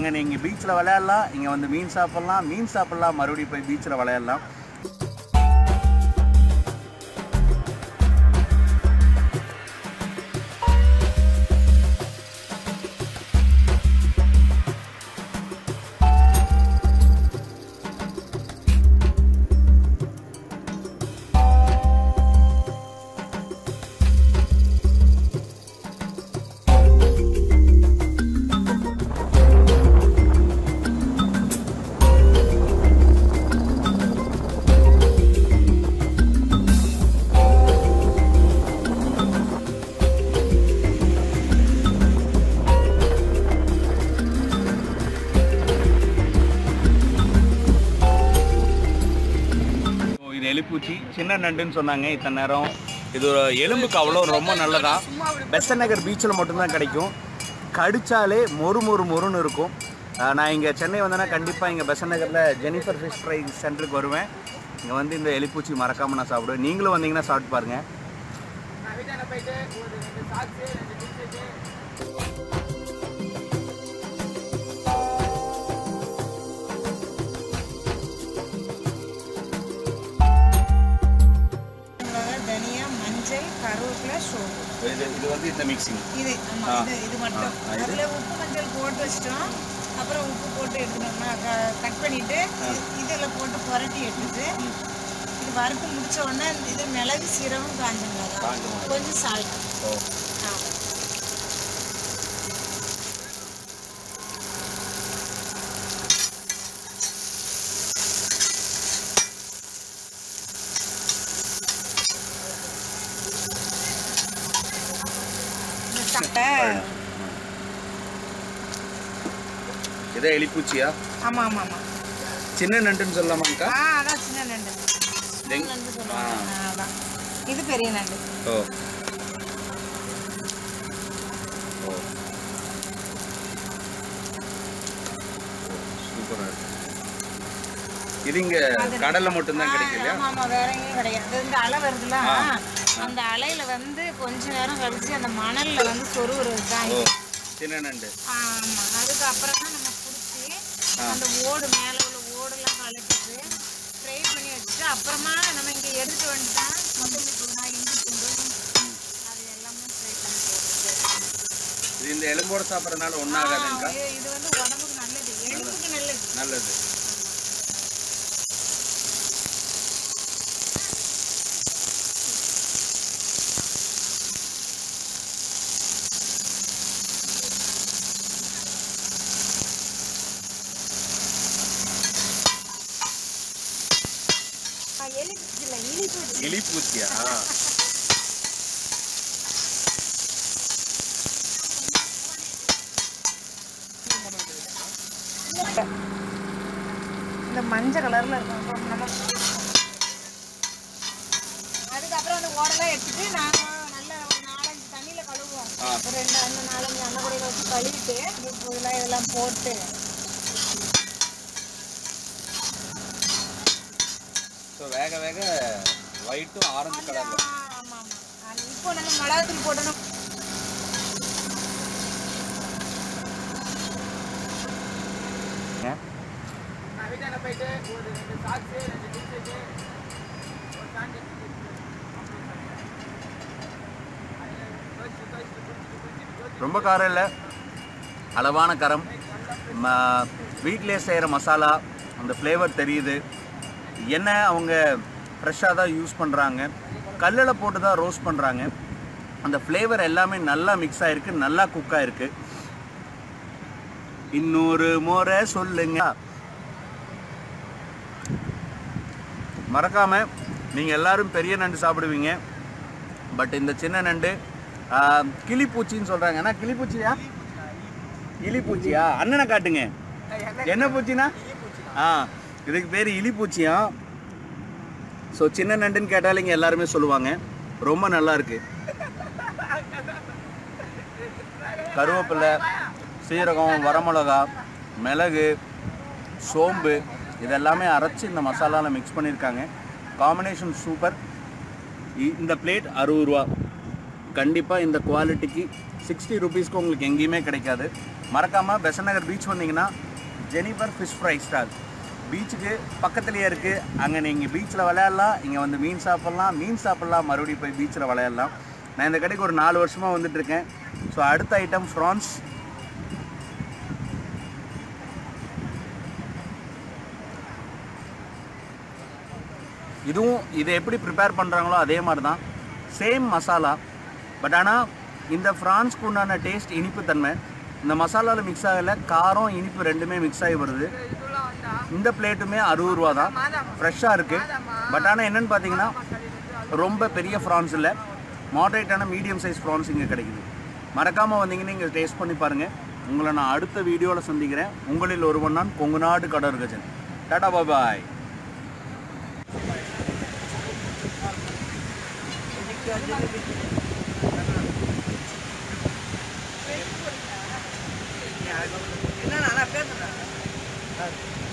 அங்கே நீங்கள் பீச்சில் விளையாடலாம் இங்கே வந்து மீன் சாப்பிட்லாம் மீன் சாப்பிட்லாம் மறுபடியும் போய் பீச்சில் விளையாடலாம் ஸோ இது எலிப்பூச்சி சின்ன நண்டுன்னு சொன்னாங்க இத்தனை நேரம் இது ஒரு எலும்புக்கு அவ்வளோ ரொம்ப நல்லதா பெசன் நகர் பீச்சில் மட்டும்தான் கிடைக்கும் கடிச்சாலே மொறு மொறு மொறுன்னு இருக்கும் ஆஹ் நான் இங்கே சென்னை வந்தேன்னா கண்டிப்பாக இங்கே பெசன் நகரில் ஜெனிஃபர் ஃபிஷ் ஃப்ரை சென்டருக்கு வருவேன் இங்கே வந்து இந்த எலிப்பூச்சி மறக்காமல் நான் சாப்பிடுவேன் நீங்களும் வந்தீங்கன்னா சாப்பிட்டு பாருங்கள் மிளகாய், தனியா மஞ்சள் கருவேப்பிலை சோப்பு இது இது வந்து இந்த மிக்சிங் இது ஆமா ஆ. இது இது மட்டும் ஆ, இது? அதில் உப்பு மஞ்சள் போட்டு வச்சிட்டோம் அப்புறம் உப்பு போட்டு எடுத்துட்டோம்னா கட் பண்ணிட்டு இதில் போட்டு புரட்டி எடுத்துட்டு இது வறுத்து முடிச்ச உடனே இது மிளகு சீரகம் காஞ்ச மிளகாய் காஞ்ச மிளகாய். கொஞ்சம் சால்ட் ஓ இந்த சட்டை இதே எலிப்பூச்சியா ஆமா ஆமா ஆமா சின்ன நண்டுன்னு சொல்லலாமாக்கா ஆ அதான் சின்ன நண்டு சின்ன எங்- நண்டு சொல்லுவாங்க ஆ, அதான் இது பெரிய நண்டு ஓ ஓ சூப்பராக இருக்கு இது இங்க கடல்ல மட்டும்தான் கிடைக்கும் இல்லையா ஆமா ஆமா வேற எங்கேயும் கிடையாது இந்த அலை வருதுல ஆ. அந்த அலையில வந்து கொஞ்ச நேரம் கழிச்சு அந்த மணல்ல வந்து சொருவுறது தான் ஓ இது. சின்ன நண்டு ஆமா அதுக்கப்புறம் தான் நம்ம பிடிச்சி அந்த ஓடு மேல உள்ள ஓடெல்லாம் கலட்டிட்டு ஃப்ரை பண்ணி வச்சுட்டு அப்புறமா நம்ம இங்க எடுத்துட்டு வந்துட்டா கொத்தமல்லி தூள் இஞ்சி பூண்டு அது எல்லாமே ஃப்ரை பண்ணி போட்டுட்டு இது இந்த எலும்போட சாப்பிட்றதுனால ஒன்றாகாதுங்கக்கா இது இது வந்து உடம்புக்கு நல்லது எலும்புக்கு நல்லது நல்லது ஆ, எலிப்பு இல்லை இனிப்பு கிளிப்பூச்சியா இந்த மஞ்சள் கலர்ல இருக்கும் அப்ப நம்ம அதுக்கப்புறம் அந்த ஓடெல்லாம் எடுத்துட்டு நாங்க நல்ல ஒரு நாலஞ்சு தண்ணியில கழுவுவோம் ஆ. ஒரு ரெண்டு அந்த நாலஞ்சு அன்னக்குடையில வச்சு கழுவிட்டு உப்பு இதெல்லாம் இதெல்லாம் போட்டு ஸோ வேக வேக ஒயிட்டும் ஆரஞ்சு அந்த- கலர்ல ஆமா ஆமா அது இப்போ நம்ம மிளகாத்தூள் போட்டோம் ரொம்ப காரம் இல்லை அளவான காரம் ம வீட்டிலே செய்கிற மசாலா அந்த ஃப்ளேவர் தெரியுது எண்ணெய் அவங்க ஃப்ரெஷ்ஷாக தான் யூஸ் பண்ணுறாங்க கல்லில் போட்டு தான் ரோஸ்ட் பண்ணுறாங்க அந்த ஃப்ளேவர் எல்லாமே நல்லா மிக்ஸ் ஆகிருக்கு நல்லா குக் ஆகிருக்கு இன்னொரு முறை சொல்லுங்க மறக்காம நீங்கள் எல்லாரும் பெரிய நண்டு சாப்பிடுவீங்க பட் இந்த சின்ன நண்டு ஆ, கிளிப்பூச்சின்னு சொல்கிறாங்க அண்ணா கிளிப்பூச்சியா இலிப்பூச்சியா அண்ணனை காட்டுங்க என்ன பூச்சினா ஆ இதுக்கு பேர் இலிப்பூச்சியா ஸோ சின்ன நண்டுன்னு கேட்டாலே இங்கே எல்லாருமே சொல்லுவாங்க ரொம்ப நல்லா இருக்கு கருவேப்பிலை சீரகம் வரமிளகா மிளகு சோம்பு இதெல்லாமே அரைச்சி இந்த மசாலாவில் மிக்ஸ் பண்ணியிருக்காங்க காம்பினேஷன் சூப்பர் இந்த பிளேட் அறுபது ரூபா கண்டிப்பாக இந்த குவாலிட்டிக்கு சிக்ஸ்டி ருபீஸ்க்கு உங்களுக்கு எங்கேயுமே கிடைக்காது மறக்காமல் பெசன் நகர் பீச் வந்தீங்கன்னா ஜெனிபர் ஃபிஷ் ஃப்ரை ஸ்டால் பீச்சுக்கு பக்கத்துலேயே இருக்குது அங்கே நீங்கள் பீச்சில் விளையாடலாம் இங்கே வந்து மீன் சாப்பிட்லாம் மீன் சாப்பிட்லாம் மறுபடியும் போய் பீச்சில் விளையாடலாம் நான் இந்த கடைக்கு ஒரு நாலு வருஷமாக வந்துட்டுருக்கேன் ஸோ அடுத்த ஐட்டம் ஃப்ரான்ஸ் இதுவும் இதை எப்படி ப்ரிப்பேர் பண்ணுறாங்களோ அதே மாதிரி தான் சேம் மசாலா பட் ஆனால் இந்த ஃப்ரான்ஸ்க்கு உண்டான டேஸ்ட் இனிப்பு தன்மை இந்த மசாலாவில் மிக்ஸ் ஆகலை காரம் இனிப்பு ரெண்டுமே மிக்ஸ் ஆகி வருது இந்த பிளேட்டுமே அறுபது ரூபா தான் ஃப்ரெஷ்ஷாக இருக்குது பட் ஆனால் என்னென்னு பார்த்தீங்கன்னா ரொம்ப பெரிய ஃப்ரான்ஸ் இல்லை மாடரேட்டான மீடியம் சைஸ் ஃப்ரான்ஸ் இங்கே கிடைக்குது மறக்காமல் வந்தீங்கன்னா இங்கே டேஸ்ட் பண்ணி பாருங்கள் உங்களை நான் அடுத்த வீடியோவில் சந்திக்கிறேன் உங்களில் ஒருவன் நான் கொங்குநாடு கடர் கஜன் டாடா பாய் என்ன நான் பேசுறேன்